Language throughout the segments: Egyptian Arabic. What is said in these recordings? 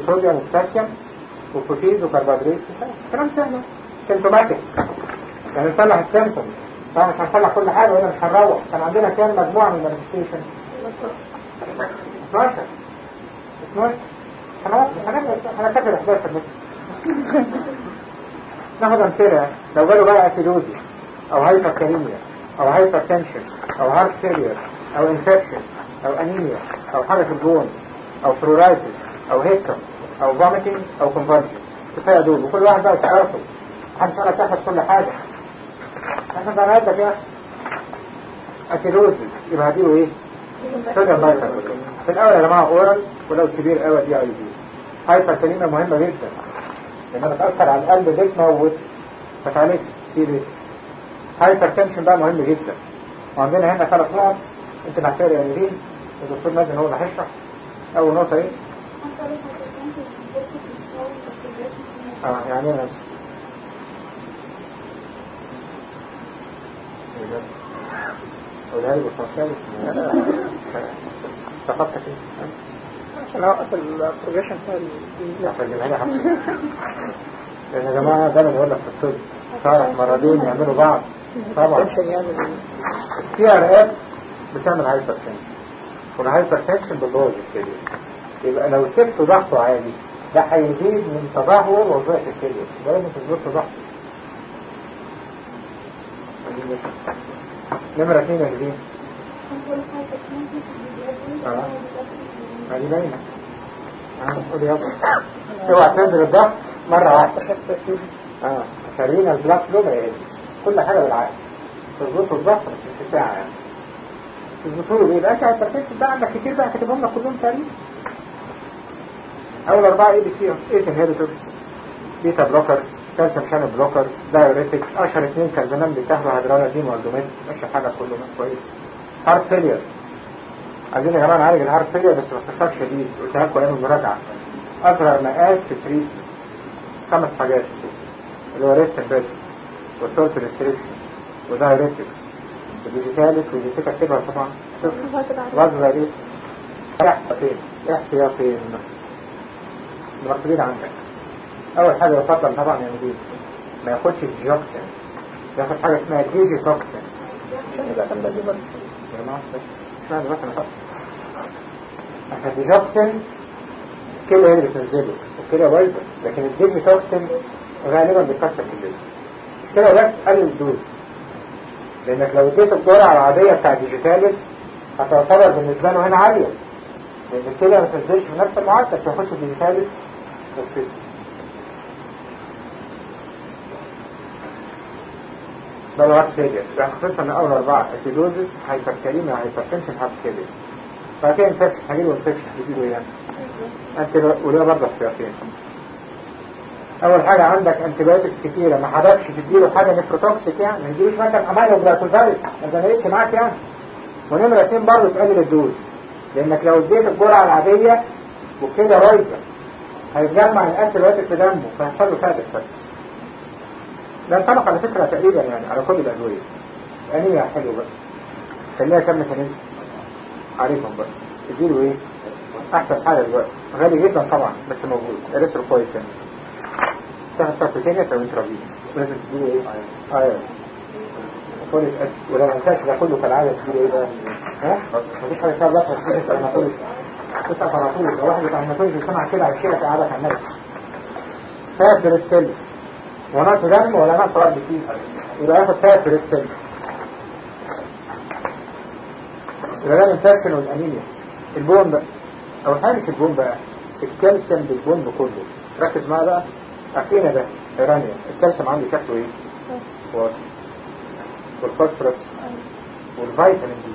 وصوديوم وبوتاسيوم وبروتيز وكربوهيدرات كلام سهل سيمتوماتيك يعني نصلح السيمتوم طبعا مش هنصلح كل حاجه ولا مش هنروح كان عندنا كام مجموعه من المانيفستيشنز 12 12 انا فاكر 11 بس ناخد امثله لو جاله بقى اسيدوزيس او هايبركاليميا او هايبرتنشن او هارت فيلير او انفكشن او انيميا او حاجه في البون او فلورايتس او هيكم او فوميتنج او كونفرجن كفايه دول وكل واحد بقى يعرفه محدش قال تحفظ كل حاجه احفظ على قدك يا اسيدوزيس يبقى هديله ايه؟ شجر بايكر في الاول يا جماعه اورال ولو سبير قوي دي اي دي هايبركاليميا مهمه جدا لانها بتاثر على القلب بتموت فتعالج سيريس هايبر تنشن بقى مهم جدا وعندنا هنا ثلاث نقط انت محتاج يا نيرين الدكتور مازن هو اللي هيشرح اول نقطه ايه؟ اه يعني ايه ماشي قولها لي بالفرنساوي سقطت فيه عشان اوقف البروجريشن بتاع عشان يبقى لي حمسة لان يا جماعه ده انا بقول لك في الطب تعرف مرضين يعملوا بعض طبعا التنشن يعمل السي ار اف بتعمل هايبر تنشن والهايبر تنشن بتبوظ الكليه يبقى لو سبت ضغطه عالي ده هيزيد من تدهور وظائف الكليه ده لازم تظبط ضغطه نمرة اثنين يا جديد اه دي باينة اه قول يابا اوعى تنزل الضغط مرة واحدة اه خلينا البلاك فلو ما يقل كل حاجة بالعقل تظبطوا الضغط بس في ساعة يعني تظبطوا له ايه بقى انت هتركز بقى عندك كتير بقى كاتبهم لك كلهم تقريبا اول اربعة ايه فيهم ايه انهبيتورز بيتا بلوكر كالسيوم شانل بلوكر دايوريتكس اشهر اثنين كان زمان بيتاخدوا هيدرالازين والدومين اشهر حاجة كله كويس هارت فيلير عايزين يا جماعه نعالج الهارت فيلير بس باختصار شديد قلت لكم ايام المراجعه اصغر مقاس في التريت خمس حاجات اللي هو ريست بيت وسولت ريستريكشن ودايريتكس وديجيتاليس وديجيتال اكتبها طبعا صفر وزن دي احتياطين احتياطين المكتوبين عندك اول حاجه يفضل طبعا يا مدير ما ياخدش الجوكسين ياخد حاجه اسمها ديجي توكسين يبقى كان بدي برضه يا جماعه بس اشمعنى بس انا فقط احنا الديجوكسين كده هي اللي بتنزله وكده بايظه لكن الديجي توكسين غالبا بيكسر في الجسم كده بس قلل الدوز لانك لو اديت الجرعه العاديه بتاع ديجيتاليس هتعتبر بالنسبه له هنا عاليه لان كده ما تنزلش في نفس المعدل تاخدش ديجيتاليس وتفسد ده الوقت فيجر يعني خصوصا من اول اربعه اسيدوزس هايبركاليميا هايبرتنشن هارت فيجر بعد كده انفكشن هجيله انفكشن هجيله ايه يعني انت وليه برضه احتياطين اول حاجه عندك انتيبيوتكس كتيره ما حدكش تديله حاجه نفروتوكسيك يعني ما تديلوش مثلا امينو جلايكوزايد ما زنقتش معاك يعني ونمره اتنين برضه تقلل الدوز لانك لو اديت الجرعه العاديه وكده بايظه هيتجمع الانتيبيوتك في دمه فيحصل له فاتك بس ده انطبق على فكره تقريبا يعني على كل الادويه انية حلو بقى خليها كم ميكانيزم عارفهم بقى اديله ايه احسن حاجه دلوقتي غالي جدا طبعا بس موجود اريثروبويتين تاخد سبتينيوس او انترافينوس لازم تديله ايه ايوه فوليك اسيد ولو ما ينفعش ده كله كالعاده تديله ايه بقى ها مفيش حاجه اسمها بلاك فاسفيتيك اناتوليس تسقط على طول لو واحد بتاع اناتوليس سمع كده على الشيء قاعدة على النبي فات بريد سيلز ونقص دم ولا نقص ار بي سي يبقى ياخد فات بريد سيلز يبقى ده الانفكشن والانيميا البون بقى او حاجه مش البون بقى الكالسيوم بالبون كله ركز معايا بقى عارفين ده ايرانيا الكالسيوم عندي شكله ايه واضح والفوسفورس والفيتامين دي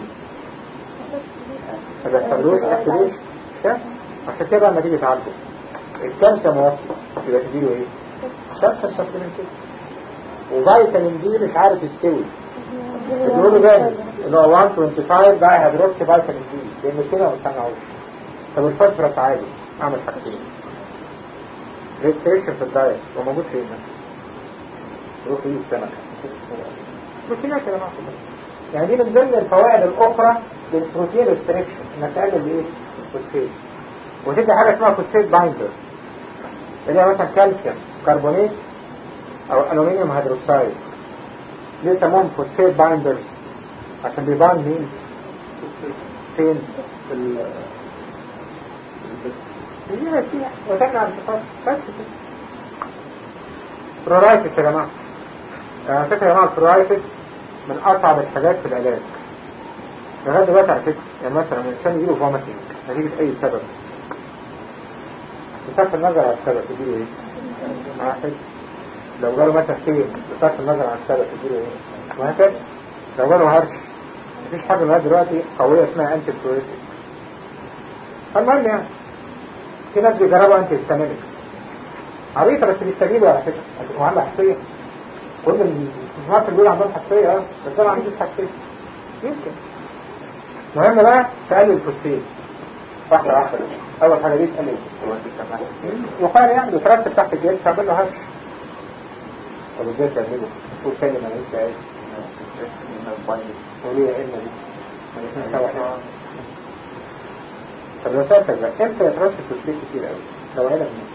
ما بيحصلوش اكتيفيشن عشان كده لما تيجي تعالجه الكالسيوم واطي يبقى تديله ايه كالسيوم سبلمنتيشن وفيتامين دي مش عارف يستوي تديله جاهز اللي هو 125 ده هيدروكسي فيتامين دي لان كده ما بتمنعوش طب الفوسفورس عادي اعمل حاجتين ريستريكشن في الدايت وموجود فين ده؟ روح فيه السمكة بروتينات يا جماعة يعني دي من ضمن الفوائد الأخرى للبروتين ريستريكشن انك تقلل ايه؟ الفوسفيت وتدي حاجة اسمها فوسفيت بايندر اللي هي مثلا كالسيوم كربونيت او الومنيوم هيدروكسيد ليه سموهم فوسفيت بايندرز عشان بيبان مين فين في ال هي فيها وتمنع الانتقاد بس كده فلورايتس يا جماعة يعني على فكرة يا جماعة الفلورايتس من أصعب الحاجات في العلاج لغاية دلوقتي على فكرة يعني مثلا الإنسان يجيله فوميتنج نتيجة أي سبب بصرف النظر عن السبب تجيله إيه؟ واحد لو جاله مثلا خير بصرف النظر عن السبب تجيله إيه؟ وهكذا لو جاله هرش مفيش حاجة لغاية دلوقتي قوية اسمها أنتي فلوريتك فالمهم يعني في ناس بيجربوا أنتي هيستامينكس عبيطة بس بيستجيبوا على فكرة وعنده حساسية كل الجماعة في البيت عندهم حساسية اه بس انا ما عنديش حساسية يمكن مهم بقى تقلل الفوسفين واحدة واحدة أول حاجة دي تقلل الفوسفين وقال يعني بيترسب تحت الجلد تعمل له هرش طب ازاي تعمله؟ تقول كلمة انا لسه قايل وليه يا إما دي؟ ما الاثنين سوا كده. طب لو سألتك بقى امتى يترسب فوسفين كتير قوي؟ لو عيلة منين؟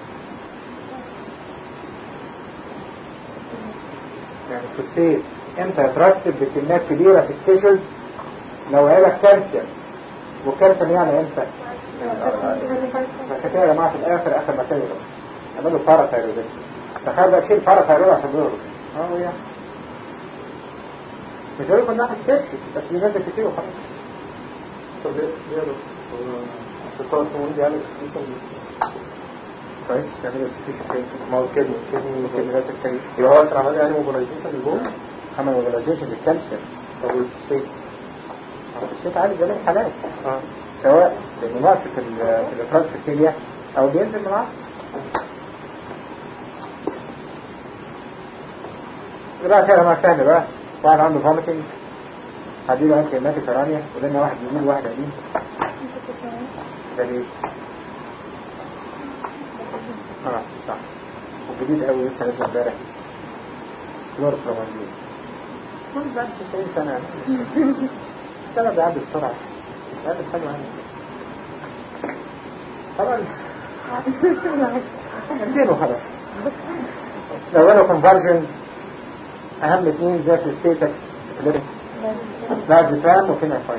يعني الفوسفيت امتى يترسب بكميات كبيرة في التيشوز لو عيلك كالسيوم والكالسيوم يعني امتى؟ فكده يا جماعة في الآخر آخر ما تغرب عملوا باراثايرويدز تخيل بقى شيل باراثايرويد عشان يغرب اه يعني مش هقول لكم ناحية كرشي بس بينزل كتير وخلاص طب ليه ليه يا دكتور؟ الستار الهرمون بيعمل اكسكريشن كويس تعملوا سكيشن ما هو كده كده ممكن لا تستجيب يبقى هو كان عمل يعني موبيلايزيشن للبول عمل موبيلايزيشن للكالسيوم طب والفوسفيت الفوسفيت عالي جميع الحالات اه سواء لانه ناقص في ال- في الافراز في الكليه او بينزل معاه بقى كده ما سهل بقى واحد عنده فوميتنج هديله انتي ماتيك رانيا ولنا واحد يمين وواحد قديم ده ليه؟ اه صح وجديد قوي لسه لسه امبارح كلور برومازين كل بعد 90 سنة يعني. السنة بيعدي بسرعة هذا حلو يعني طبعا اديله خلاص لو قالوا كونفرجن اهم اثنين زي في الستيتس لازفان وكنا فايت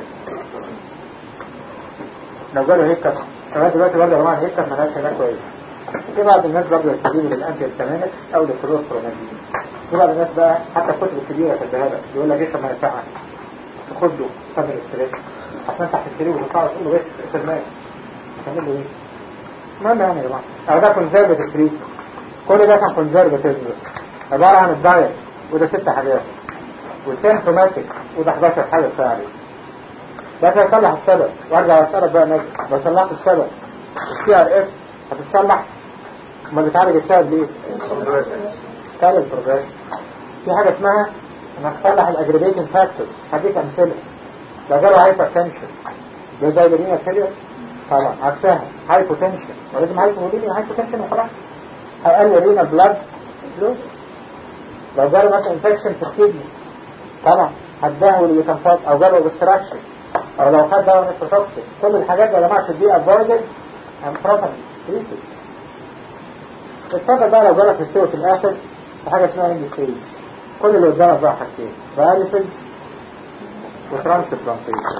لو قالوا هيك لغايه دلوقتي برضه يا جماعه هيك مالهاش علاج كويس في بعض الناس برضه يستجيبوا للانتي استامينكس او للكلوسترومازين في بعض الناس بقى حتى الكتب الكبيره كاتباها لك يقول لك اشرب ميه ساقعه تاخده صدر ستريس عشان تحت السرير وتطلع تقول له ايه اشرب ميه تعمل له ايه؟ المهم يعني يا جماعه او ده كونزرفتيف تريت كل ده كان كونزرفتيف عباره عن الدايت وده ست حاجات وسيمتوماتيك وده 11 حاجه بتاع عليه ده كده يصلح السبب وارجع اسالك بقى ناس لو صلحت السبب السي ار اف هتتصلح امال بتعالج السبب ليه؟ تعالج البروجريشن في حاجه اسمها انك تصلح الاجريجيتنج فاكتورز هديك امثله لو جاله هايبر تنشن ده زي الرينا فيلير طبعا عكسها هايبوتنشن ولازم هايبوتنشن هايبوتنشن وخلاص هيقل رينا بلاد فلو لو جاله مثلا انفكشن في الكدني طبعا هتدهول اليوتنفات او جاله اوبستراكشن او لو خد دواء نيتروتوكسيك كل الحاجات دي يا جماعه should be avoided and properly treated اتفضل بقى لو جالك السوق في الاخر في حاجه اسمها اند ستيج كل اللي قدامك بقى حاجتين داياليسيس وترانسبلانتيشن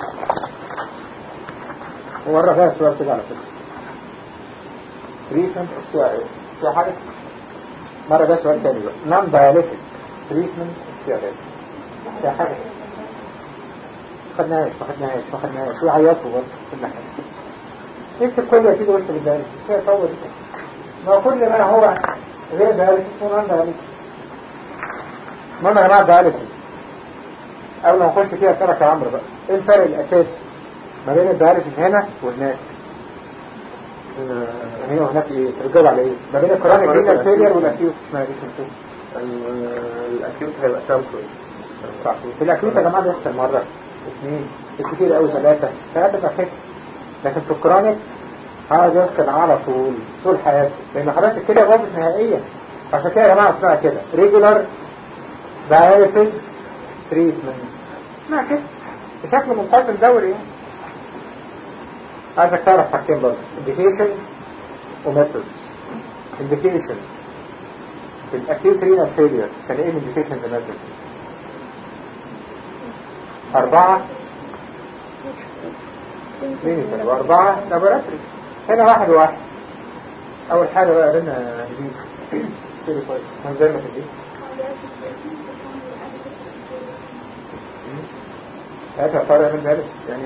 ورا فيها سؤال كده على فكره تريتمنت اوف سي ار اس في حاجه مره ده سؤال تاني بقى نون داياليتيك تريتمنت اوف سي ار اس في حاجه ما خدناهاش ما خدناهاش ما خدناهاش وعيطوا برضه كل حاجه اكتب كل يا سيدي وش بالداياليسيس هي طول ما هو كل ما هو غير داياليسيس هو نون داياليتيك المهم يا جماعه داياليسيس قبل ما نخش فيها اسالك يا عمرو بقى ايه الفرق الاساسي ما بين الداياليسيس هنا وهناك هنا وهناك ايه ترجعوا على ايه ما بين الكرونيك رينال فيلير والاكيوت اسمها ايه الاكيوت هيبقى تمبري صح في الاكيوت يا جماعه بيحصل مره اثنين كتير قوي ثلاثه ثلاثه بقى فكر لكن في الكرونيك هذا يحصل على طول طول حياته لان خلاص الكليه باظت نهائيا عشان كده يا جماعه اسمها كده ريجولار dialysis treatment اسمها كده بشكل منتظم دوري يعني عايزك تعرف حاجتين برضه indications وmethods indications في الاكيوت رينال فيلير كان ايه الانديكيشنز نازل أربعة كلينيكال وأربعة لابوراتوري هنا واحد وواحد أول حاجة بقى قرينا جديد كده كويس هنزلنا في الجديد ساعتها فرق من دارس يعني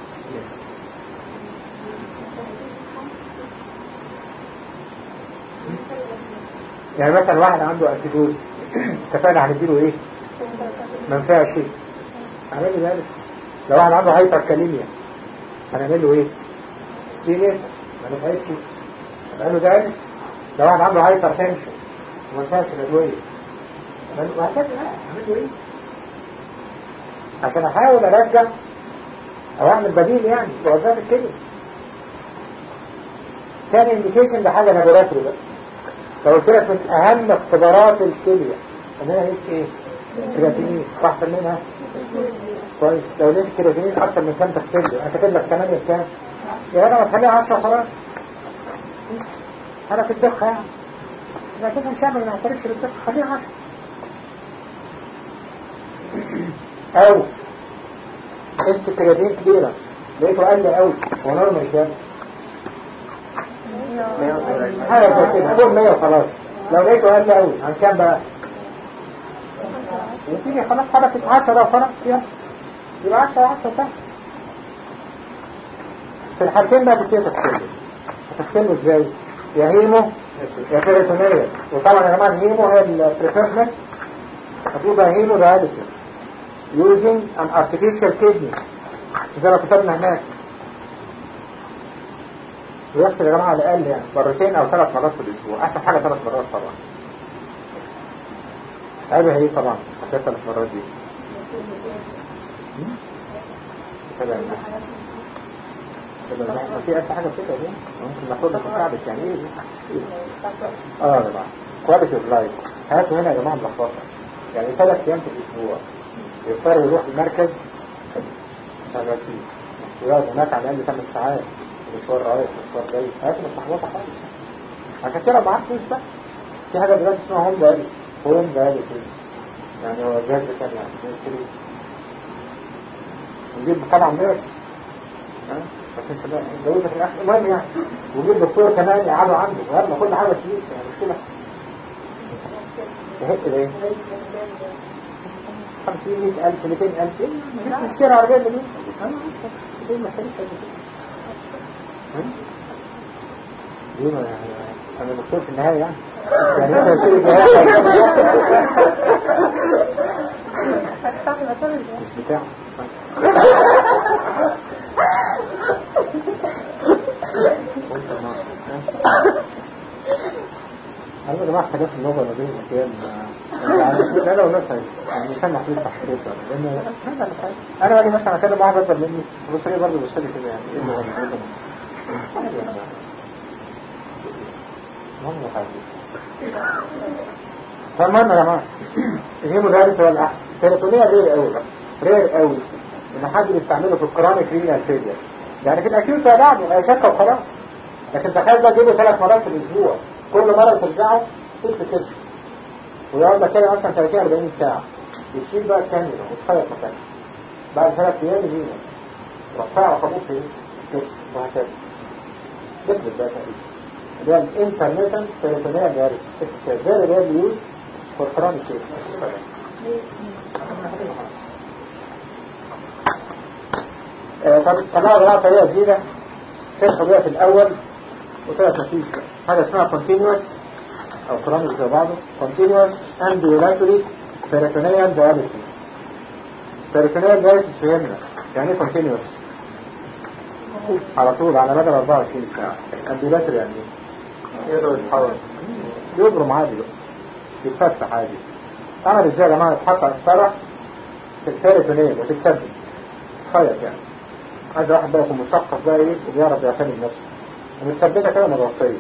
يعني مثلا واحد عنده اسيدوز اتفقنا هنديله ايه ما ينفعش شيء هنعمل له دارس لو واحد عنده هايبر كاليميا هنعمل له ايه سينيت ما نفعش شيء هنعمل له دارس لو واحد عنده هايبر تنشن وما ينفعش الادويه وهكذا هعمل له ايه عشان احاول ارجع او اعمل بديل يعني لوظائف الكليه كان انديكيشن لحاجه لابوراتوري بقى لو قلت لك من اهم اختبارات الكليه ان انا لسه ايه كرياتينين واحسن منها كويس لو لقيت كرياتينين اكتر من كام تغسل له انا كاتب لك 8 بكام يا انا ما تخليها 10 خلاص انا في الدقه يعني انا كده مش هعمل ما اعترفش بالدقه خليها 10 او قست كرياتين كليرنس لقيته قل قوي هو نورمال كام حاجه زي كده فوق 100 وخلاص لو لقيته قل قوي عن كام بقى وتيجي خلاص حركة 10 وخلاص يلا يبقى 10 10 سهل في الحالتين بقى تبتدي تغسله هتغسله ازاي؟ يا هيمو يا بيريتونية وطبعا يا جماعه الهيمو هي البريفيرنس هتبقى هيمو داياليسيس using an artificial kidney زي ما كتبنا هناك ويغسل يا جماعة على الأقل يعني مرتين أو ثلاث مرات في الأسبوع أحسن حاجة ثلاث مرات طبعا عيبها إيه طبعا حكاية ثلاث مرات دي كده كده ما في أي حاجة كده دي ممكن ناخدها في كعبك يعني إيه اه يا جماعة كواليتي اوف لايف هاتوا هنا يا جماعة ملخبطة يعني ثلاث أيام في الأسبوع يضطر يروح المركز عشان غسيل ويقعد هناك على الأقل 8 ساعات مشوار رايح مشوار جاي حياته مش محبطة خالص عشان كده معاه فلوس بقى في حاجة دلوقتي اسمها هوم داياليسيس هوم داياليسيس يعني هو جهاز كان يعني فلوس نجيب طبعا نيرس ها بس انت بقى جوزك في الاخر المهم يعني ونجيب دكتور كمان يقعدوا عنده ويلا كل حاجة فلوس يعني مشكلة تهق ليه؟ خمسين مئة ألف مئتين ألف مش مشكلة عربية مليون ايه المشاكل دي ما انا دكتور في النهاية يعني يعني انت تشيل الجهاز مش بتاعه أنا يا جماعة حاجات النظر ما بين الأحيان لا لو ناس يعني مسمع فيه تحقيق لأن هذا مش أنا باجي مثلا أكلم واحد أكبر مني بص لي برضه بص لي كده يعني إيه اللي هو المهم فالمهم يا جماعة الهيمو دايلس هو الأحسن التلاتونية رير قوي بقى رير قوي إن حد يستعمله في الكرونيك رينال فيلير يعني في الأكيوت زي بعضه هي شكة وخلاص لكن تخيل بقى تجيبه ثلاث مرات في الأسبوع كل مرة ترجعه ست كده ويقعد لك كده مثلا 30 40 ساعة يشيل بقى الكاميرا وتخيط مكانها بعد ثلاث أيام يجينا رفعه خبوط في كده وهكذا تثبت بقى تقريبا اللي هي الانترنتن تيريتونيال جارس very rarely used for chronic cases طب طلعوا بقى طريقة جديدة تدخل بيها في الأول وطلعت مفيش حاجة اسمها continuous أو chronic زي بعضه continuous ambulatory peritoneal dialysis peritoneal dialysis فهمنا يعني ايه continuous على طول على مدى 24 ساعة ambulatory يعني ايه يقدر يتحرك يبرم عادي بقى يتفسح عادي عمل ازاي يا جماعة يتحط قسطرة في البيريتونيل وتتثبت خيط يعني عايز واحد بقى يكون مثقف بقى ايه وبيعرف يعتني بنفسه ومتثبتة كده متغطية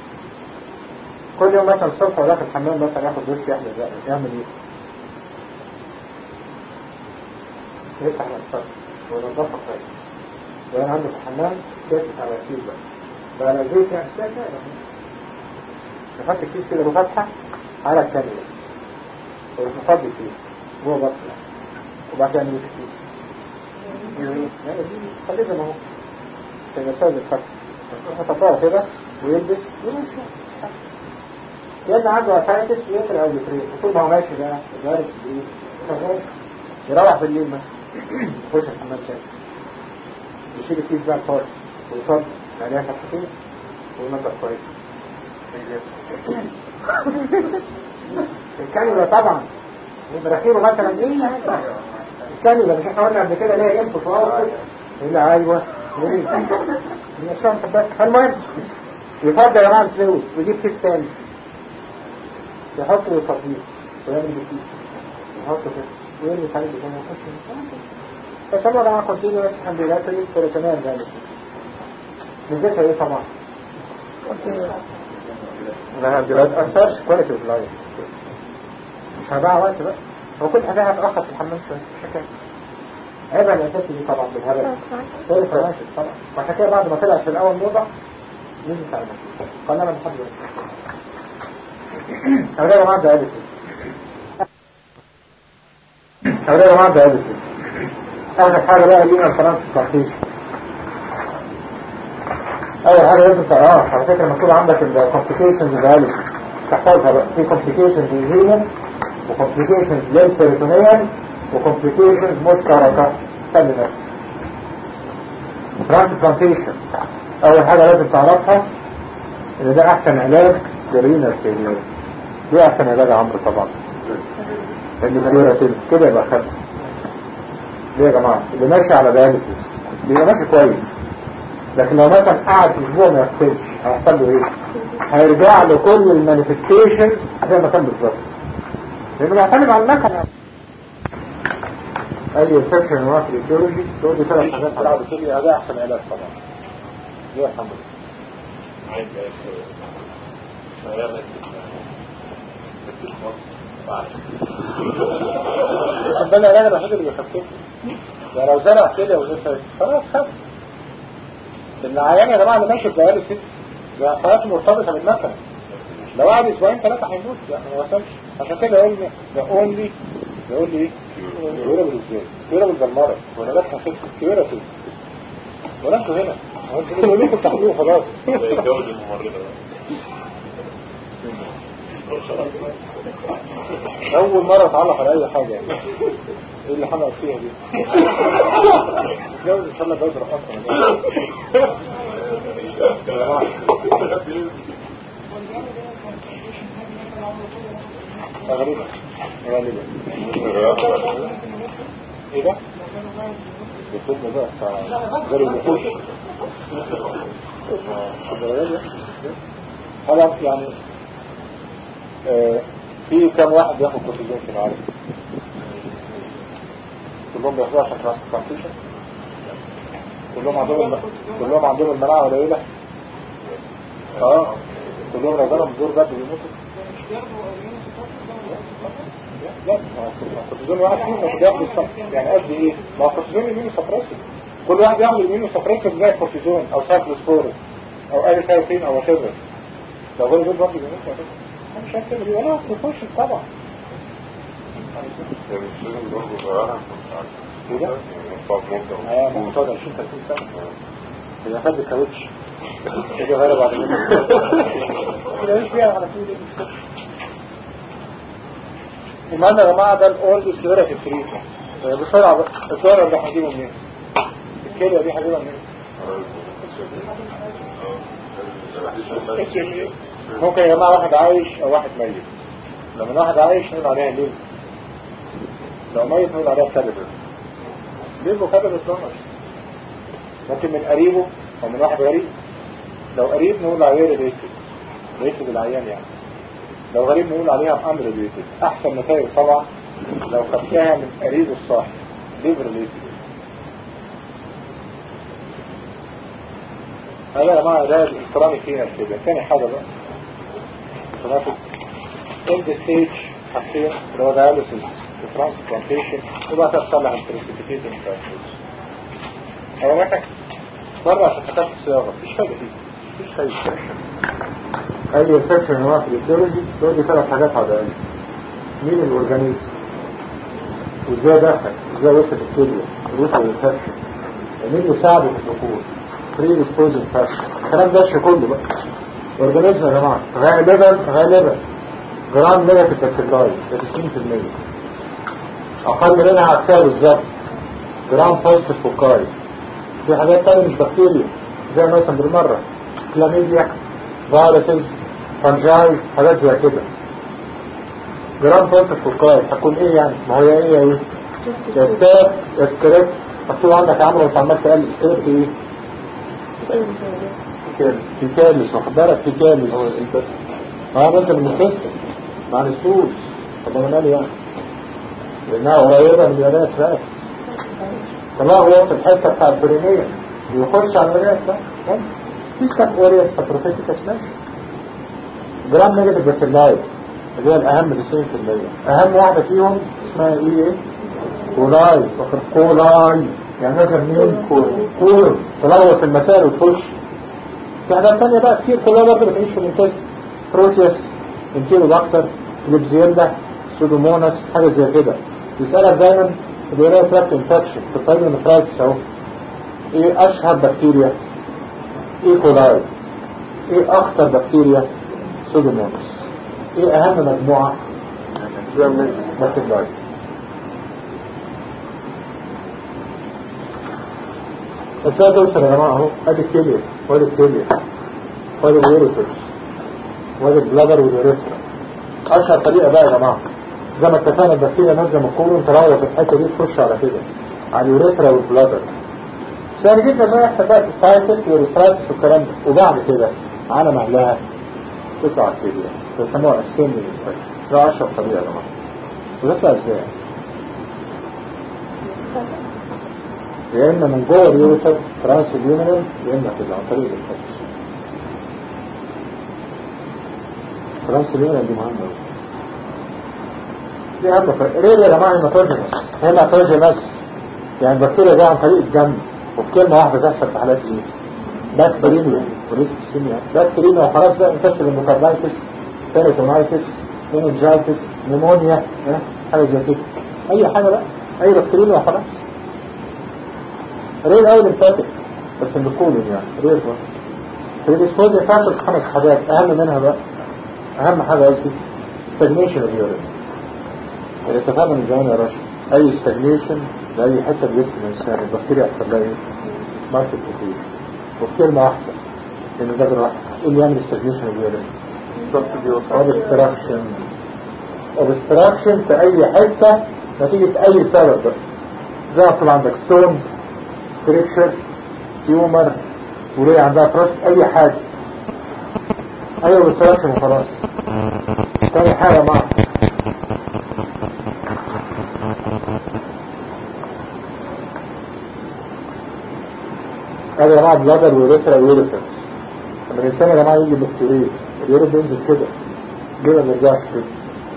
كل يوم مثلا الصبح ولا في الحمام مثلا ياخد دش يحمل بقى يعمل ايه؟ يفتح القسطرة وينضفها كويس وأنا عنده في الحمام كاسة على سيل بقى بقى لا زيت يعني كاسة نحط الكيس كده له فتحة على الكانيولا ونفضي الكيس جوه بطنه وبعد كده نمسك الكيس يعني دي خليه زي ما هو زي مساوي الفتح يحطها كده ويلبس ويمشي يا اما عنده اتايتس ويقفل او يفريق وطول ما هو ماشي بقى الفيروس بيه شغال يروح بالليل مثلا يخش الحمام تاني يشيل الكيس بقى الفارس ويفضل عليها فتحتين وينضف كويس الكانيولا طبعا مناخيره مثلا ايه الكانيولا مش احنا قلنا قبل كده ليها انفوت واوتبوت الا ايوه ليه هي مش سباك فالمهم يفضل يا جماعه الفلوس ويجيب كيس تاني يحطه ويفضيه ويعمل الكيس يحطه كده ويلبس عليه بتاني يحطه فسمى طبعا كونتينيوس امبيلاتوري بيريتونيال دايليسيس ميزتها ايه طبعا؟ انها ما تأثرش كواليتي اوف لايف مش هضيع وقت بقى هو كل حاجة هتأخر في الحمام شوية مش حكاية عيبها الأساسي دي طبعا بالهبل هي الفرنسيس طبعا وعشان كده بعد ما طلعت في الأول موضة نزل على المكتب قلنا من حد أولاد يا جماعة داياليسيس أولاد يا جماعة داياليسيس أول حاجة بقى لينا الفرنسي بتاعتيش اول حاجة لازم تقراها على فكرة مكتوب عندك الكومبليكيشنز داياليسيس تحفظها بقى في كومبليكيشنز للهيمن وكومبليكيشنز للبريتونيال وكومبليكيشنز مشتركة خلي نفسك ترانسبلانتيشن اول حاجة لازم تعرفها ان ده احسن علاج للرينال فيلير دي احسن علاج يا عمرو طبعا اللي كده كده يبقى خد ليه يا جماعة اللي ماشي على داياليسيس بيبقى ماشي كويس لكن لو مثلا قعد اسبوع ما يغسلش هيحصل له ايه هيرجع له كل المانيفستيشنز زي ما كان بالظبط لانه بيعتمد على المكنه اي انفكشن انواع في الجيولوجي تقول لي ثلاث حاجات على بعض كده ده احسن علاج طبعا ليه الحمد لله عايز ده العلاج الوحيد اللي بيخففه يعني لو زرع كده وزرع خلاص خف العيان يا جماعه اللي ماشي في داياليسيس ده حياته مرتبطه بالمكنه لو قعد اسبوعين ثلاثه هيموت يعني ما وصلش عشان كده يقول لي ده اونلي يقول لي ايه؟ كيورابل ازاي؟ كيورابل بالمرض وانا بس هشوف كيورابل ولا انتوا هنا هو انتوا بتقولوا لكم تحلوه خلاص يتجوز الممرضة اول مره اتعلق على اي حاجه يعني ايه اللي حمقت فيها دي اتجوز ان شاء الله جوز رقصنا غريبة غالبا ايه ده؟ الفيلم ده بتاع غير الوحوش خلاص يعني آه، في كم واحد بياخد كورتيزون في العالم كلهم بياخدوها عشان ترانسبلانتيشن كلهم عندهم كلهم عندهم المناعة قليلة اه كلهم لو جالهم دور بدري بيموتوا لا ما هو الكورتيزون واحد فيهم مش بياخد الصف يعني قصدي ايه ما هو الكورتيزون يمينه سبريسيف كل واحد ياخد يمينه سبريسيف زي الكورتيزون او سايكلوسبورين او اي سايكلين او وات لو غير دول برضه بيموتوا على فكرة. أنا مش هكتب دي ولا تخش طبعا يعني الشغل برضه صغيرة كده؟ ممكن اه مقصود 20 30 سنة إذا خد الكاوتش كده غير بعد كده كده مش فيها على طول المهم يا جماعة ده الأول سيورة في الفريق بسرعة بقى السيورة اللي هجيبه منين؟ الكيليا دي هجيبها منين؟ ممكن يا جماعة واحد عايش أو واحد ميت لما واحد عايش نقول عليها ليه لو ميت نقول عليها كالبر ليه كالبر اتلمس ممكن من قريبه أو من واحد غريب لو قريب نقول عليه ريليتد ريليتد العيان يعني لو غريب نقول عليها أمر ريليتد أحسن نتائج طبعا لو خدتها من قريب الصاحب ليف ريليتد هذا يا جماعة ده الإلكتروني فينا كده تاني حاجة بقى automatic end stage حاجتين اللي هو dialysis transplantation وبقى تحصل لها precipitating transplantation هو محتاج مرة عشان كتبت الصياغة مفيش فايدة فيه مفيش فايدة اي انفكشن هو في البيولوجي دول ثلاث حاجات على الاقل مين الاورجانيزم وازاي دخل ازاي وصل الكليه روت الانفكشن ومين يساعده في الدخول بري ديسبوزنج فاكشن الكلام ده مش كله بقى اورجانيزم يا جماعه غالبا غالبا جرام نيجاتيف باسيلاي ده 90% اقل منها عكسها بالظبط جرام بوزيتيف فوكاي في حاجات تانية مش بكتيريا زي مثلا بالمرة كلاميديا فيروسز فانجاي حاجات زي كده جرام بوزيتيف فوكاي هتكون ايه يعني ما هي ايه ايه يا ستاف يا سكريبت مكتوب عندك يا عمرو وانت عمال تقلب سكريبت ايه في كالس واخد بالك في كالس اه بس من الفستق مع السوس طب انا مالي يعني لانها قريبه من الولايات فات طلع هو وصل الحته بتاع البرينيه ويخش على الولايات فات في ستاف اوريا سابروفيتيكس ماشي جرام نيجاتيف بس اللايف اللي هي الاهم 90% اهم واحده فيهم اسمها ايه ايه كولاي واخد كولاي يعني نزل مين كول كول تلوث المسائل وتخش في حاجات تانية بقى كتير كلها برضه بتعيش في الانتست بروتيوس انتيرو دكتور كليبزيلا سودوموناس حاجة زي كده يسألك دايما الولاية تراكت انفكشن في الطيب نفرايتس اهو ايه اشهر بكتيريا ايه كولاي ايه اخطر بكتيريا سودوموناس ايه اهم مجموعة بس اللايف بس ده توصل يا جماعة اهو ادي الكلية وادي الكلية وادي اليوريترز وادي البلادر واليوريثرا اشهر طريقة بقى يا جماعة زي ما اتفقنا البكتيريا نازلة من الكولون تروح في الحتة دي تخش على كده على اليوريثرا والبلادر سهل جدا انه يحصل بقى سيستايتس ويوريثرايتس والكلام ده وبعد كده على مهلها تطلع الكلية بيسموها السن ده اشهر طريقة يا جماعة وتطلع ازاي؟ يا اما من جوه اليوريتر ترانس اليومينال يا اما كده عن طريق الفكس ترانس اليومينال دي مهمه قوي دي اهم فرق ليه يا جماعه هيماتوجينس هيماتوجينس يعني البكتيريا دي عن طريق الدم وبكلمه واحده تحصل في حالات ايه؟ بكتيريميا وريسبسيميا بكتيريميا وخلاص بقى انفكشن الميكاردايتس بيريتونايتس مينجايتس نيمونيا حاجه زي كده اي حاجه بقى اي بكتيريميا وخلاص رير اول الفاتح بس اللي كولون يعني رير بقى الديسبوزي فاتح خمس حاجات اهم منها بقى اهم حاجة قصدي stagnation of urine اللي اتفقنا من زمان يا راشد اي stagnation لأي حتة في جسم الانسان البكتيريا يحصل لها ايه؟ ماركت كتير وبكلمة واحدة لان ده بالراحة ايه اللي يعمل stagnation of urine؟ obstruction obstruction في اي حتة نتيجة اي سبب بقى زي ما طلع عندك ستون ستريكشر تيومر وليه عندها فراس اي حاجة ايوه بس وخلاص تاني حاجة معك هذا يا جماعة بلادر ويوريثرا ويوريثرا لما الإنسان يا جماعة يجي دكتورين اليوريث بينزل كده ليه ما بيرجعش كده؟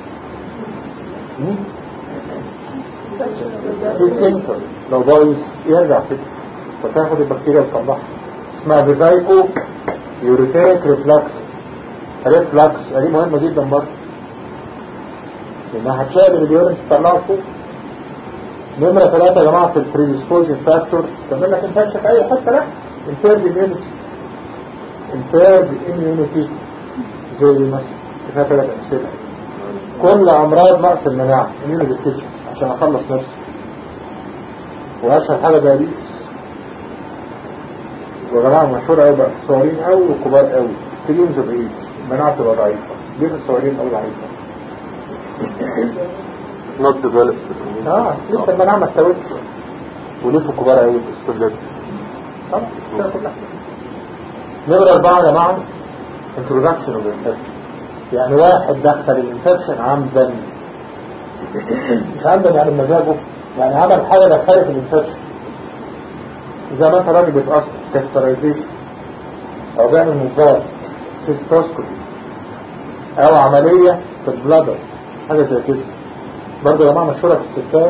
في سنتر لو بايظ يرجع كده فتاخد البكتيريا وتطلعها اسمها بيزايكو يوريتيك ريفلكس ريفلكس دي مهمة جدا برضه لانها هتشابه اليورين تطلعه فوق نمرة ثلاثة يا جماعة في البريديسبوزين فاكتور تعمل لك انفكشن في اي حتة لا انفيرد اميونيتي انفيرد اميونيتي زي مثلا فيها ثلاث امثلة كل امراض نقص المناعة اميونيتي عشان اخلص نفسي واشهر حاجة دايابيتس وجماعة مشهورة قوي بقى الصغيرين قوي والكبار قوي السليمز بعيد المناعة تبقى ضعيفة ليه في الصغيرين قوي ضعيفة؟ not developed اه لسه المناعة ما استوتش وليه في الكبار قوي استبداد طبعا السنة كلها نمرة أربعة يا جماعة introduction of infection يعني واحد دخل الانفكشن عمدا مش عمدا يعني بمزاجه يعني عمل حاجة دخلت الانفكشن زي مثلا راجل بيتقصد كاسترايزيشن او بيعمل نظام سيستوسكوبي او عملية في البلادر حاجة زي كده برضه يا جماعة مشهورة في الستات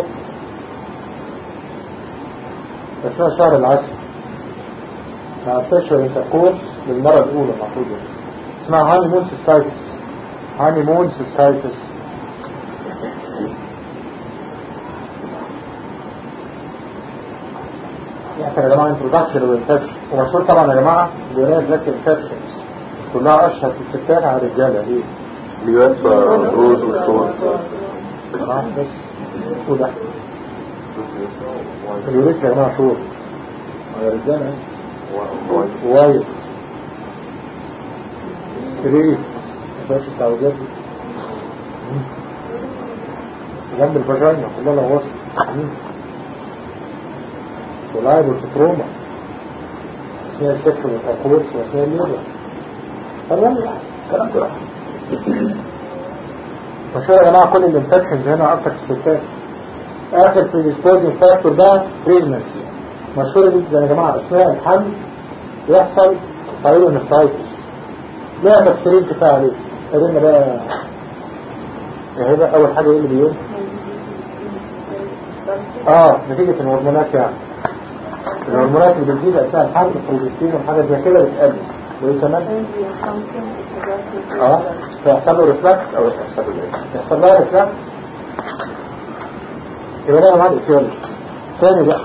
اسمها شهر العسل مع سيشوال انتركورس للمرة الأولى المفروض اسمها هاني مون سيستايتس هاني مون سيستايتس يحصل يا جماعة انترودكشن وانفكشن ومشهور طبعا يا جماعة اليورين بلاك انفكشنز كلها اشهر في الستات على الرجالة ليه؟ اليوفا روز والصور تمام بس وده اليوريس يا جماعة شهور يا رجالة وايد ستريت مبقاش التعويضات دي جنب الفاجينا كلها لو وصل ولاعب والتروما اثناء السكر والتقورس واثناء الليبر تمام كلام كده مشهور يا جماعة كل الانفكشنز هنا اكتر في الستات اخر predisposing فاكتور ده pregnancy مشهورة جدا يا جماعة اثناء الحمل يحصل بايلونفرايتس ليها تفسيرين كفاية عليه قدرنا بقى يا هبة اول حاجة ايه اللي بيقول اه نتيجة الهرمونات يعني الهرمونات اللي بتزيد اثناء الحمل البروجستين وحاجة زي كده بتقلل وايه كمان اه فيحصل له ريفلكس او يحصل له ايه يحصل لها ريفلكس يبقى ده معاه الايتيولوجي تاني بقى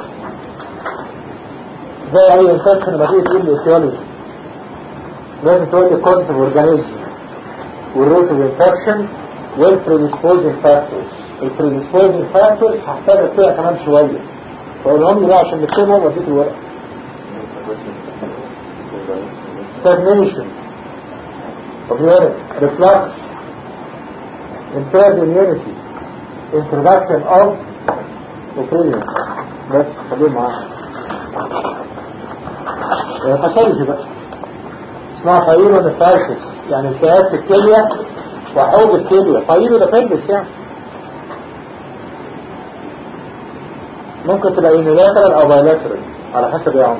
زي اي انفكشن لما تيجي تقول الايتيولوجي لازم تقول لي كوزيتيف اورجانيزم والروت اوف انفكشن والبريديسبوزنج فاكتورز البريديسبوزنج فاكتورز هحتاج فيها كمان شويه فاقولهم لي بقى عشان نكتبهم واديك الورق stagnation of urine, reflux, impaired immunity, introduction of opinions بس خليهم معانا باثولوجي بقى اسمها فايرو نفايتس يعني التهاب في الكلية وحوض الكلية فايرو ده فيلبس يعني ممكن تبقى يونيلاترال او بايلاترال على حسب يا عمر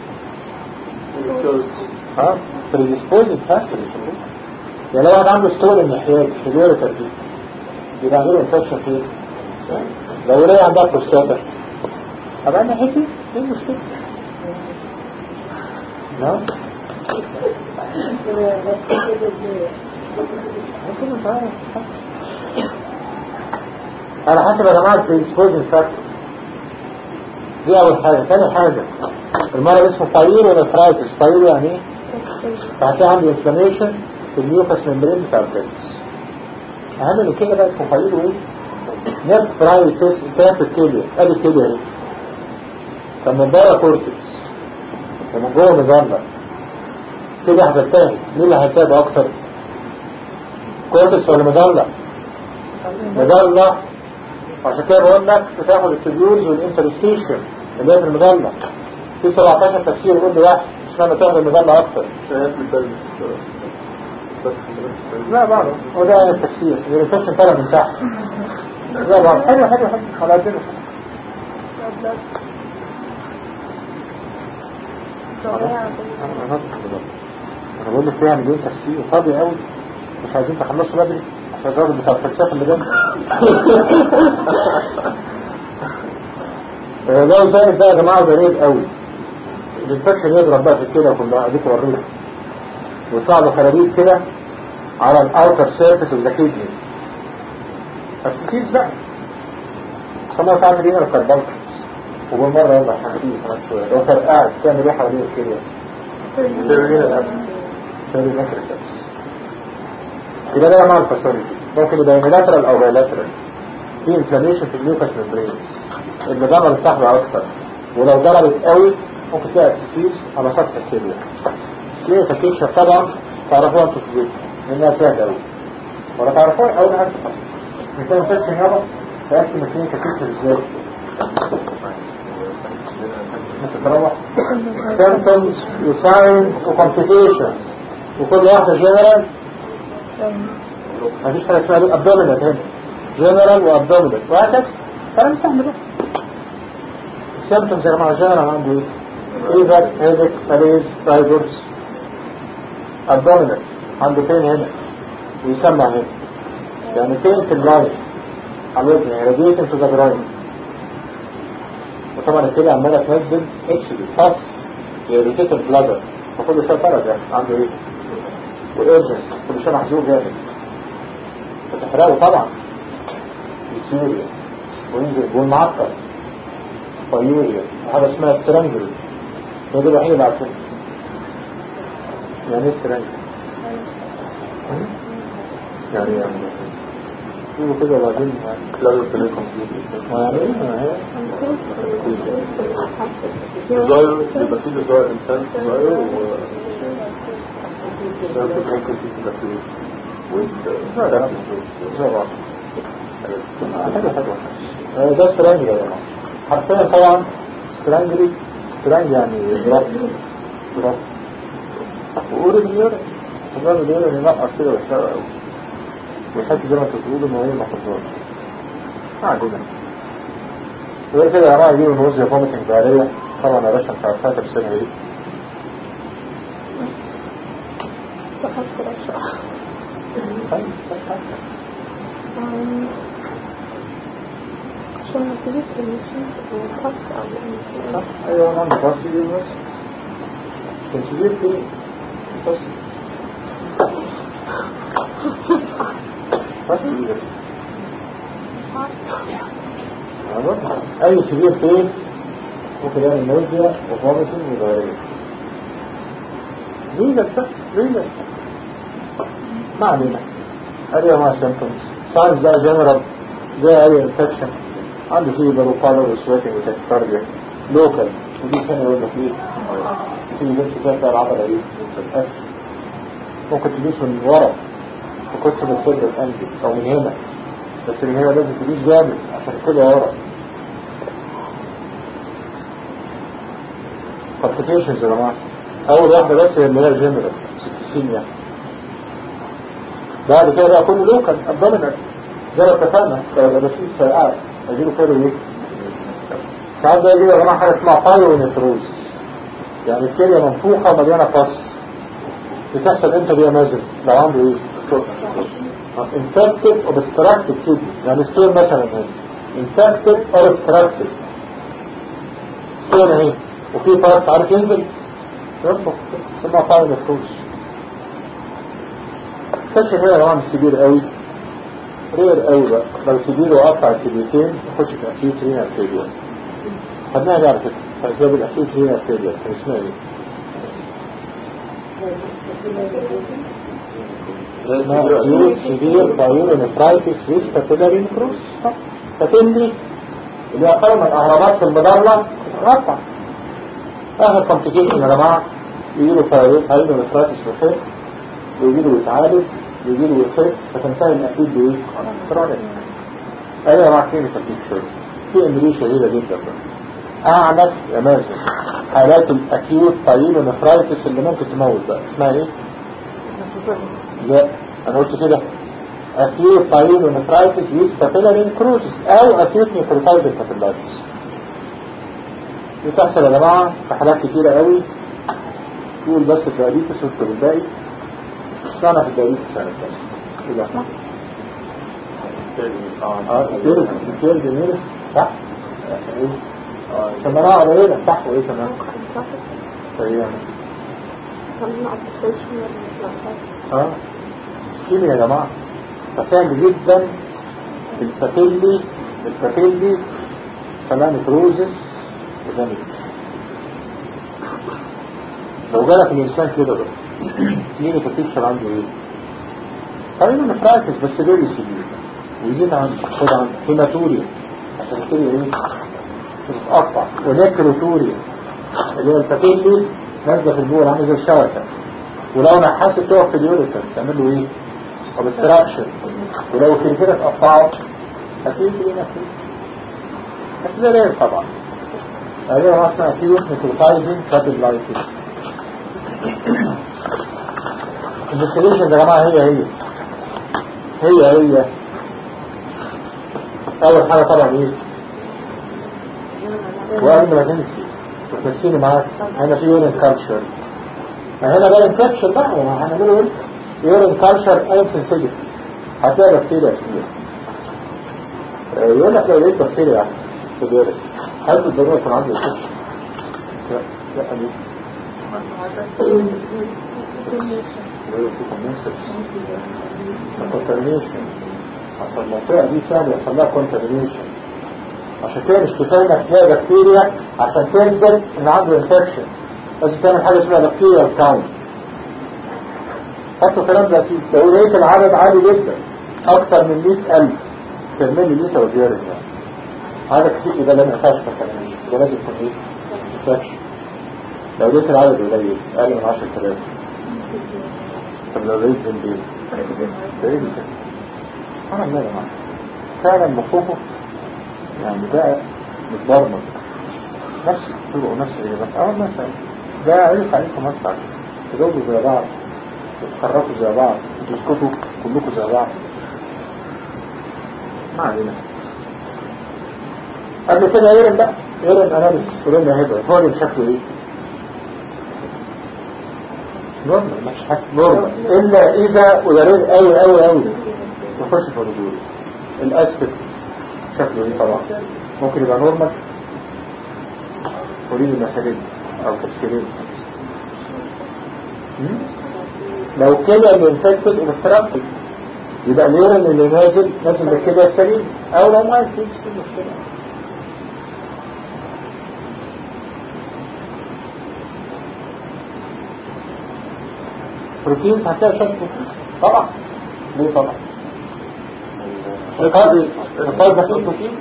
ها predisposing factors يعني لو واحد عنده ستول النحيات في اليوريتر دي يبقى عنده انفكشن فين لو ليه عندها بروستاتا أبقى ناحيتي ايه المشكلة نعم ممكن مش عارف على حسب يا جماعة predisposing factor دي أول حاجة ثاني حاجة المرض اسمه فايرو نفرايتس فايرو يعني ايه؟ فهتلاقي عنده انفلاميشن في الميوكس ممبرين بتاع الكبس اهم من كده بقى اسمه فايرو ايه؟ نفرايتس بتاعت الكلية ادي الكلية ايه؟ كان من بره كورتكس ومن جوه مجرة كده هتنتهي مين اللي هينتهي اكتر؟ كورتكس ولا مجرة؟ مجرة عشان كده بقول لك بتاخد التبيولز والانترستيشن اللي هي في المجلة في 17 تفسير يقول لي واحد مش معنى تاخد المجلة اكتر لا بعض هو ده التفسير الانفكشن طلع من تحت لا بعض حلو حلو حلو على قدنا انا بقول لك فيها مليون تفسير فاضي قوي مش عايزين تخلصوا بدري عشان الراجل بتاع الفلسفه اللي جنبي لو زي ده يا جماعه ده ريد قوي الانفكشن يضرب بقى في الكلى كلها اديك وريك ويطلع له خلابيط كده على الاوتر سيرفيس اوف ذا كيدني ابسيس بقى سموها ساعات رينا الكربونكس وبالمره يلا حبيبي كمان شويه لو فرقعت تعمل ايه حوالين الكليه؟ ترمينا الابس ترمينا الابس يبقى ده مع الفاسولوجي ممكن يبقى يونيلاترال او بايلاترال في انفلاميشن في الميوكس ممبرينز اللي ضربت تحت اكتر ولو ضربت قوي ممكن تلاقي اكسسيس على سطح الكليه كليه تكيشة طبعا تعرفوها انتوا في البيت لانها سهله قوي ولا تعرفوها اول حاجه مثلا انفكشن يابا تقسم الكليه تكيشة ازاي ممكن تروح symptoms وساينز وكومبليكيشنز وكل واحده جنرال مفيش حاجه اسمها دول ابدومينال هنا جنرال وابدومينال وهكذا كلام سهل بقى السيمتومز يا جماعه جنرال عنده ايه؟ ايفك هيدك فاليز فايبرز ابدومينال عنده فين هنا ويسمع هنا يعني فين في اللاين على الوزن يعني راديتنج تو ذا جراين وطبعا الكلى عماله تنزل اتش بي فاس يريتيت البلادر فكل شويه فرج يعني عنده ايه؟ والارجنس كل شيء محزوق جامد فتحرقه طبعا بسوريا وينزل جول معقد فيوريا وحاجة اسمها سترانجل هو ده الوحيد اللي عارفينه يعني ايه سترانجل؟ يعني يعني شوفوا كده وبعدين Claro que no es completely. يعني ايه؟ ما هي Desire, يبقى في desire intense desire و that's a very complete activity with uh, that's the زي بعض حلو حلو آه، ده سترانجل يا جماعة حرفيا طبعا سترانجلي سترانج يعني ضرب ضرب وقول النير الراجل ده يعني نقص كده ويحرق قوي ويحس زي ما انت بتقول ان هو ما خطرش ما عندنا غير كده يا جماعه يجيبوا نوزيا فوميتنج دارية طبعا يا باشا انت عارفها تفسيرها ايه تحصل الشعر طيب، طيب، طيب. عشان ما تجيب المشين والخاص أو المشين صح ايوه انا عندي فاصل دي بس كنت جيب ايه فاصل فاصل دي بس أيوة. اي سبيل فين ممكن يعمل نوزيا وفوميتنج وضرية ليه بس ليه بس ما علينا ادي ما سيمتومز ساينز بقى جنرال زي اي انفكشن عنده فيبر وقالر وسويتنج وتكتارديا لوكال ودي ثانية يقول لك ايه في لبس فيها بتاع العضلة ايه تتأثر ممكن تدوس من ورا تكسر الصدر الأنجل أو من هنا بس من هنا لازم تدوس جامد عشان كده ورا complications يا جماعة أول واحدة بس هي اللي هي الجنرال سكتسيميا بعد كده بقى كله لوكال ابدومينال زي ما اتفقنا الرسيس فرقعت اجيله كده ايه ساعات بقى يجيب يا جماعه حاجه اسمها بايونيفروز يعني الكليه منفوخه ومليانه فص بتحصل امتى دي يا مازن لو عنده ايه infected or obstructed kidney يعني ستون مثلا هنا infected or obstructed ستون اهي وفي فص عارف ينزل ينفخ اسمها بايونيفروز فاكر هنا يا جماعه مش كبير قوي رير قوي بقى لو سيبيله وقطع الكليتين يخش في اكيوت رينال فيلير خدناها دي على فكره في اسباب الاكيوت رينال فيلير كان اسمها ايه؟ اكيوت سيفير بايورونيفرايتس ويز كابيلاري نكروس فتندي اللي هي قائمة الاهرامات في المدرة تتقطع اخر كومبليكيشن يا جماعه يجيله بايورونيفرايتس بخير ويجيله يتعالج يجيله يخف فتنتهي الأكيد بإيه؟ كرونيك أيوة مع كلينيكال بيكتشر في إمرية شهيرة جدا بقى أعنف يا مازن حالات الأكيوت بايلونفرايتس اللي ممكن تموت بقى اسمها إيه؟ لا أنا قلت كده أكيوت بايلونفرايتس يوز بابيلاري كروزس أو أكيوت نيكروتايزر بابيلاريس دي تحصل يا جماعة في حالات كتيرة قوي تقول بس الدايبيتس واكتب الباقي سنة في الدايبيتس سنة بس كده اه كتير كتير جميل صح ايه سمراء قليلة صح وايه كمان طيب يعني اه سكيمي يا جماعة فسهل جدا الفاتيلي الفاتيلي سلامة روزس وجامد لو جالك الإنسان كده بقى مين البيكتشر عنده ايه؟ خلينا نفراكس بس فيري سيفير ويزيد عن خد عن هيماتوريا عشان كده ايه؟ تتقطع ونكروتوريا اللي هي الفاتيلي نازله في البول عامله زي الشبكه ولو نحست تقف في اليوريتر تعمل له ايه؟ اوبستراكشن ولو في كده اتقطعوا اكيد في نفسه بس ده رير طبعا هذا اصلا اكيوت نيكروتايزنج كابيلايتس الانفستيجيشنز يا جماعه هي هي هي هي اول حاجه طبعا ايه وقبل ما تنسي وتنسيني معاك هنا في يورين كالتشر ما هنا بقى انفكشن بقى ما هنعمله ايه يورين كالتشر انسنسيتيف هتلاقي بكتيريا كتير يقول لك لو لقيت بكتيريا في اليورين هل بالضروره يكون عنده انفكشن؟ لا لا ليه يقولوا في كومنسبس الكونتامينيشن عشان المنطقة دي سهل يحصل لها كونتامينيشن عشان كده مش كفاية انك تلاقي بكتيريا عشان تثبت ان عنده انفكشن لازم تعمل حاجة اسمها بكتيريا كاونت حطوا الكلام ده فيه لو لقيت العدد عالي جدا اكتر من 100000 في الملي لتر وزيادة يعني عدد كتير يبقى لا ما ينفعش كونتامينيشن يبقى لازم يكون ايه؟ انفكشن لو لقيت العدد قليل اقل من 10000 طب لو لقيت من بين ده ايه ده؟ انا يا جماعه فعلا مخوفه يعني ده متبرمج نفس الطرق ونفس الاجابات اول مثلا ده عرف عليكم مسرح تجاوبوا زي بعض تتحركوا زي بعض تسكتوا كلكم زي بعض ما علينا قبل كده يرن بقى يرن اناليسيس قلنا هيبقى فوري شكله ايه نورمال مش حاسس نورمال الا اذا ودارين قوي قوي قوي يخش في الردود الاسبكت شكله ايه طبعا ممكن يبقى نورمال قولي لي مثالين او تفسيرين لو كده الانفكتد انستراكتد يبقى اليورين اللي نازل نازل بالكده السليم او لو ما فيش مشكله بروتينز هتلاقي شويه بروتين طبعا ليه طبعا القاضي القاضي ده فيه بروتين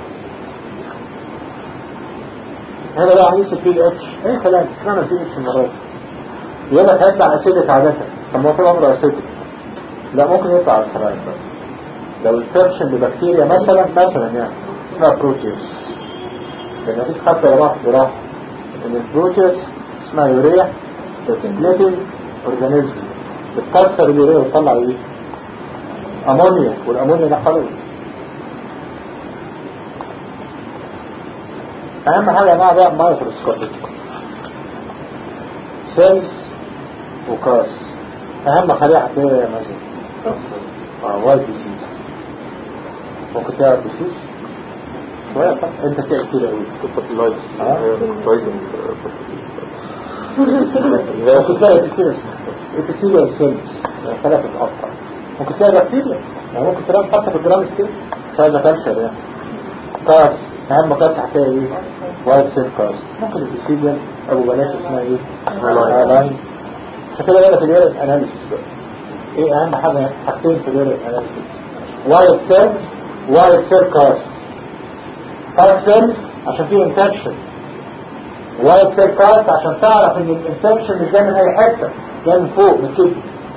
هذا بقى عميس البي اتش ايه كلام اسمعنا البي اتش المرات يقول لك هيطلع اسيدك عادة طب ما طول عمره اسيدك لا ممكن يطلع على الفرايم لو الفرشن ببكتيريا مثلا مثلا يعني اسمها بروتيوس لان دي خط راح براحة ان البروتيوس اسمها يوريا سبليتنج اورجانيزم بتكسر اليوريا وتطلع ايه امونيا والامونيا ده خلاص اهم حاجة يا جماعة بقى مايكروسكوبيك سيلز وكاس اهم خلية هتلاقيها مثلا اه واي بي سيز ممكن تعرف بي سيز شوية طبعا انت تعرف كده قوي fertilizer اه poison ممكن تلاقي ابيثيليوم ابيثيليوم سيلز خلايا بتتقطع ممكن تلاقي بكتيريا يعني ممكن تلاقي حتى في الجرام ستيل فاذا كالشر يعني كاس اهم كاس هتلاقي ايه وايت سيل كاس ممكن الابيثيليوم ابو بلاش اسمها ايه لاين عشان كده يقول لك اليورين اناليسيس ايه اهم حاجه حاجتين في اليورين اناليسيس وايت سيلز وايت سيل كاس كاس سيلز عشان فيه انفكشن وايت سيل كاس عشان تعرف ان الانفكشن مش جاي من اي حته جاي من فوق من كده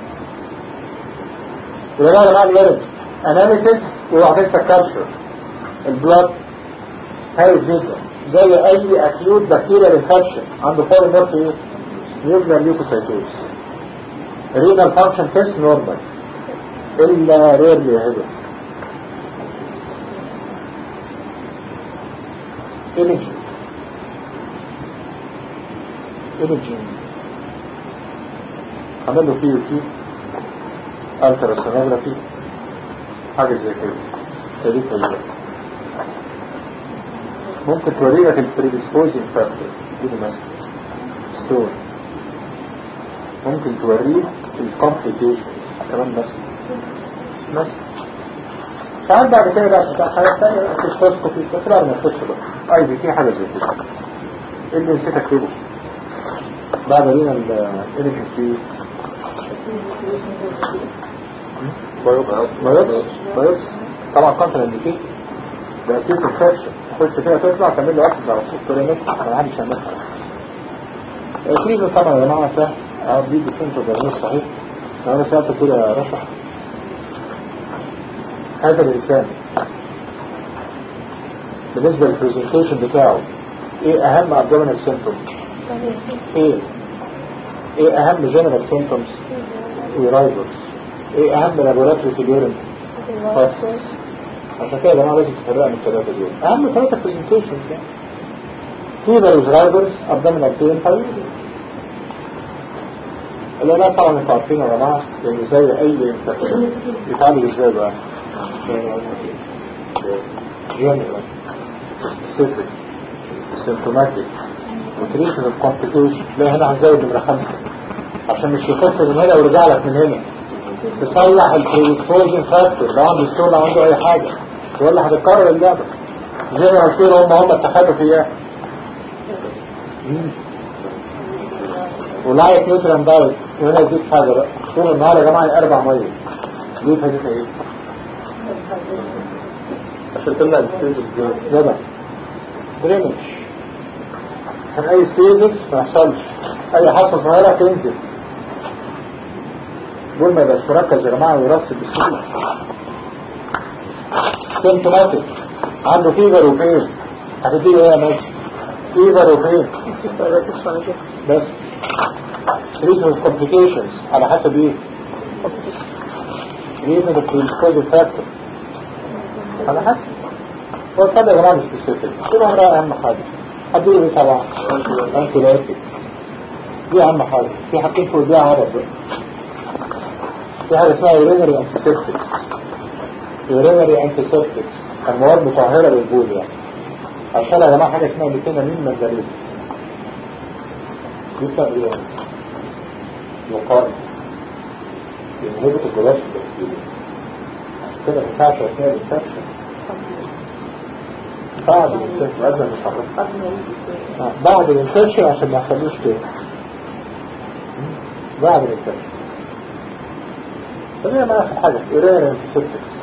يبقى ده يا جماعه الورد اناليسيس وهتنسى كابشر البلاد هاي جدا زي اي اكيوت بكتيريا انفكشن عنده فور نوت ايه نيوكلير ليوكوسايتوز رينال فانكشن تيست نورمال الا ريرلي هيدا ايميجينج ايميجينج عمل له فيه وفيه الترا سونوجرافي حاجه زي كده تاريخ طيبه ممكن توري لك البريديسبوزنج فاكتور دي مثلا ستون ممكن توريك الكومبليكيشنز كمان مثلا مثلا ساعات بعد كده بقى بتاع حاجات تانية اسيستوسكوبي بس بعد ما تخش بقى اي بي تي حاجه زي كده ايه اللي نسيت اكتبه بعد لينا الايميجن في بايوبس بايوبس طبعا كونتر انديكيت ده اكيد انفكشن تخش فيها تطلع تعمل له اكسس على طول كلينيك انا عادي عشان مثلا الكريزة طبعا يا جماعه سهل اه دي بتنتج الجرنوس صحيح انا سألت كده يا رشح هذا الانسان بالنسبة للبرزنتيشن بتاعه ايه اهم ابدومينال سيمتوم ايه ايه اهم جنرال سيمتومز ورايفرز ايه اهم لابوراتوري في اليورين بس عشان كده يا جماعه لازم تفرقوا من الثلاثه دول اهم ثلاثه برزنتيشنز يعني فيبر ورايفرز ابدومينال بين طيب لا طبعا انتوا عارفين يا جماعه انه زي اي انفكشن يتعالج ازاي بقى؟ جنرال سيفري سيمتوماتيك وتريشن الكومبليكيشن لا هنا هنزود نمرة خمسة عشان مش يخف من هنا ويرجع لك من هنا تصلح البريسبوزنج فاكتور لو عنده ستور لو عنده اي حاجة ولا هتتكرر اللعبة زي ما قلت له هم هم اتخذوا فيها ولايك نيوتران دايت وهنا يزيد حاجة بقى طول النهار يا جماعة اربع مية ليه فايدتها ايه؟ عشان تمنع الستيج الجوي جدع درينج عشان اي ستيزس ما يحصلش اي حصة صغيرة تنزل دول ما يبقاش مركز يا جماعة ويرسل بسهولة سيمتوماتيك عنده فيفر وفين هتديه ايه يا ماشي فيفر وفين بس treatment complications على حسب ايه treatment of predisposing factor على حسب هو كده يا جماعة سبيسيفيك طول عمرها اهم حاجة هديه ايه طبعا انتيبيوتكس دي اهم حاجة في حاجتين فوق دي عرب بقى في حاجة اسمها urinary antiseptics urinary antiseptics المواد مطهرة للبول يعني عشان يا جماعة حاجة اسمها ميثينامين مندرين دي تقريبا يقال ينهبط الجلاس البكتيريا كده ما ينفعش اثناء الانفكشن بعد الانفكشن قبل ما نشرب آه، بعد الانفكشن عشان ما يحصلوش كده بعد الانفكشن خلينا معايا في حاجة ايرير انتيسيبتكس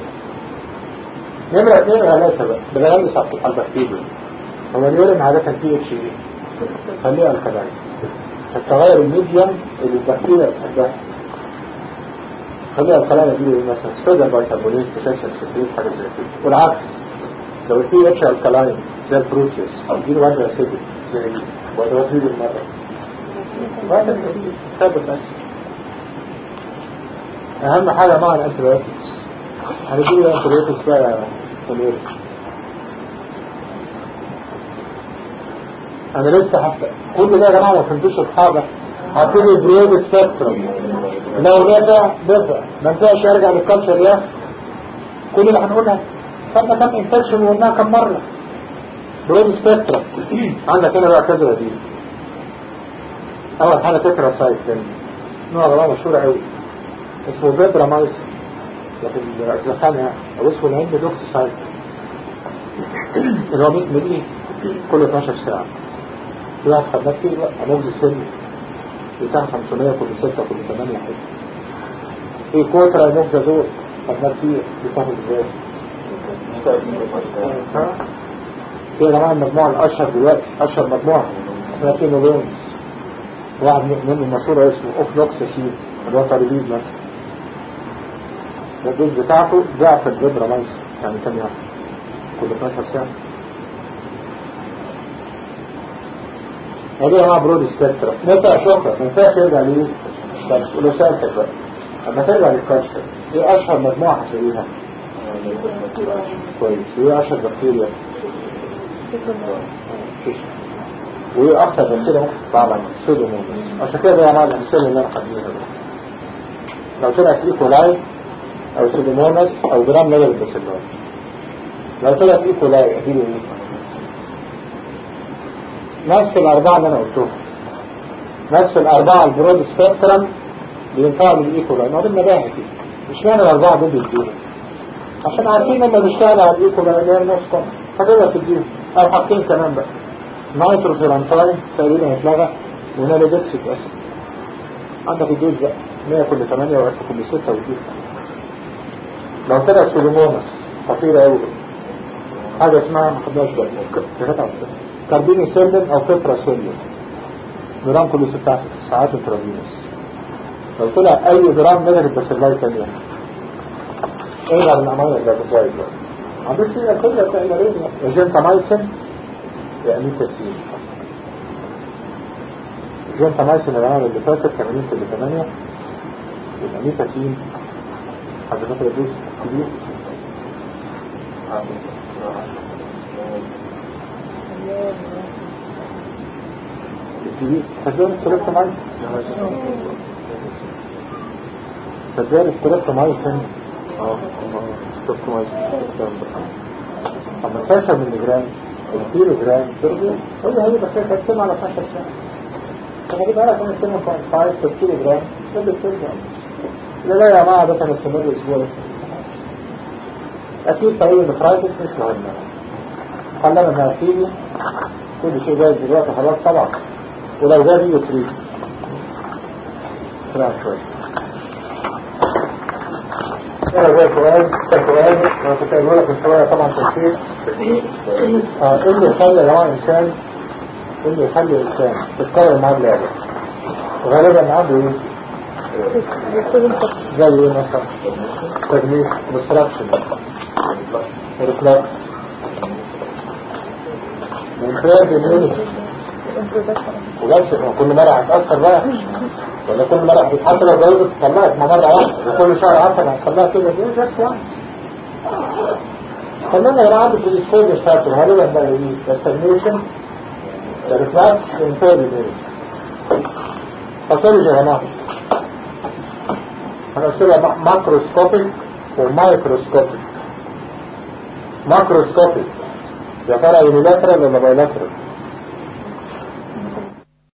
نمرة اتنين غلاسة بقى بنغلس على البكتيريا هو اليورين عادة فيه اتش ايه خليها الكلاين عشان تغير الميديم اللي البكتيريا بتحبها خليها الكلاين دي مثلا صوديوم بايكربونات بوتاسيوم سيتريت حاجة زي كده والعكس لو في اتش الكلاين زي البروتيوس او دي واد اسيدك زي واد وزير المرة واد اسيدك استقبل بس اهم حاجة مع الانتيبيوتكس هنجيب الانتيبيوتكس بقى يا فلير انا لسه حتى كل ده يا جماعه ما فهمتوش الحاجه هبتدي برود سبيكترم لو نفع نفع ما ينفعش ارجع للكالتشر يا اخي كل اللي هنقولها خدنا كام انفكشن وقلناها كام مره برود سبيكترم عندك هنا بقى كذا بديل اول حاجه تكرا سايت نوع يا جماعه مشهور قوي اسمه فيبرا مايس لكن الاجزخان يعني او اسمه الهند دوكس سايت اللي هو 100 مللي كل 12 ساعه في واحد خدناه كتير بقى مجز السن بتاع 500 كل 6 كل 8 حته في كوترا مجزة دول خدناه كتير بتاخد ازاي في يا جماعه المجموعه الاشهر دلوقتي اشهر مجموعه اسمها كينولونز واحد منهم المشهور اسمه اوفلوكساسين اللي هو تربيد مثلا الدوز بتاعته ضعف الجبرة ميس يعني كم يوم كل 12 ساعة هذه مع برود سبيكترا نفع شكرا ما ينفعش يرجع ليه ولو سألتك بقى اما ترجع للكالتشر ايه اشهر مجموعة هتلاقيها كويس وايه اشهر بكتيريا وايه اكتر بكتيريا ممكن تطلع لك سودومونس عشان كده يا جماعه الامثله اللي انا خدناها لو طلعت ايكولاي او سودومونس او جرام نجل بسلات لو طلعت ايكولاي اديله ايه نفس الأربعة اللي أنا قلتهم نفس الأربعة البرود سبيكترم بينفعوا للإيكولاي ما قلنا بقى كده مش معنى الأربعة دول بيديهم عشان عارفين لما بيشتغل على الإيكولاي اللي هي النص فكده تديهم أو حاجتين كمان بقى نايتروفيرانتاين تقريبا اتلغى ونالودكسيك أسيد عندك الدوز بقى 100 كل 8 و كل 6 ودي لو طلع سولومونس خطيرة قوي حاجة اسمها ما خدناش بالنا كاربيني سيلين او فيبرا سيلين جرام كل ست ساعات انترافينوس لو طلع اي جرام نيجاتيف باسيلاي تانية ايه غير الامانة الجلوكوزايد بقى عندك فيها كل التقريبين يا جنتامايسين يا اميتاسين جنتامايسين يا جماعة اللي فاتت 80 كل 8 والاميتاسين حد فاكر الدوس كبير الكبير فازاي السلوكت مايسن فازاي السلوكت مايسن اه السلوكت مايسن 15 ملي جرام كيلو جرام تربو هي هي بس هي تقسم على 12 ساعة فخلي بالك انا 7.5 في الكيلو جرام كل بترجع لا لا يا جماعة ده كان استمر اسبوع اكيد طريق النفرايتس مش مهمة خلنا انها تيجي كل شيء جاي دلوقتي خلاص طبعا ولو جاي يجي تريد سلام شوية انا جاي سؤال ده سؤال انا كنت قايل لك من شوية طبعا تفسير اه ايه اللي يخلي يا جماعة انسان ايه اللي يخلي انسان تتكرر معاه اللعبة غالبا عنده ايه زي ايه مثلا تجميل ديستراكشن ريفلكس وانفراد immunity وجلسة كل مرة هتأثر بقى ولا كل مرة هتتحط لو جاوزت تطلعك ما مرة واحدة وكل شهر عسل هتخليها كده دي جاست يعني كمان لو عنده في الاسبوع فاكر غالبا بقى ايه استجنيشن ريفلكس انفراد باثولوجي يا جماعة هنقسمها ماكروسكوبيك ومايكروسكوبيك ماكروسكوبيك يا ترى يونيلاترال ولا بايلاترال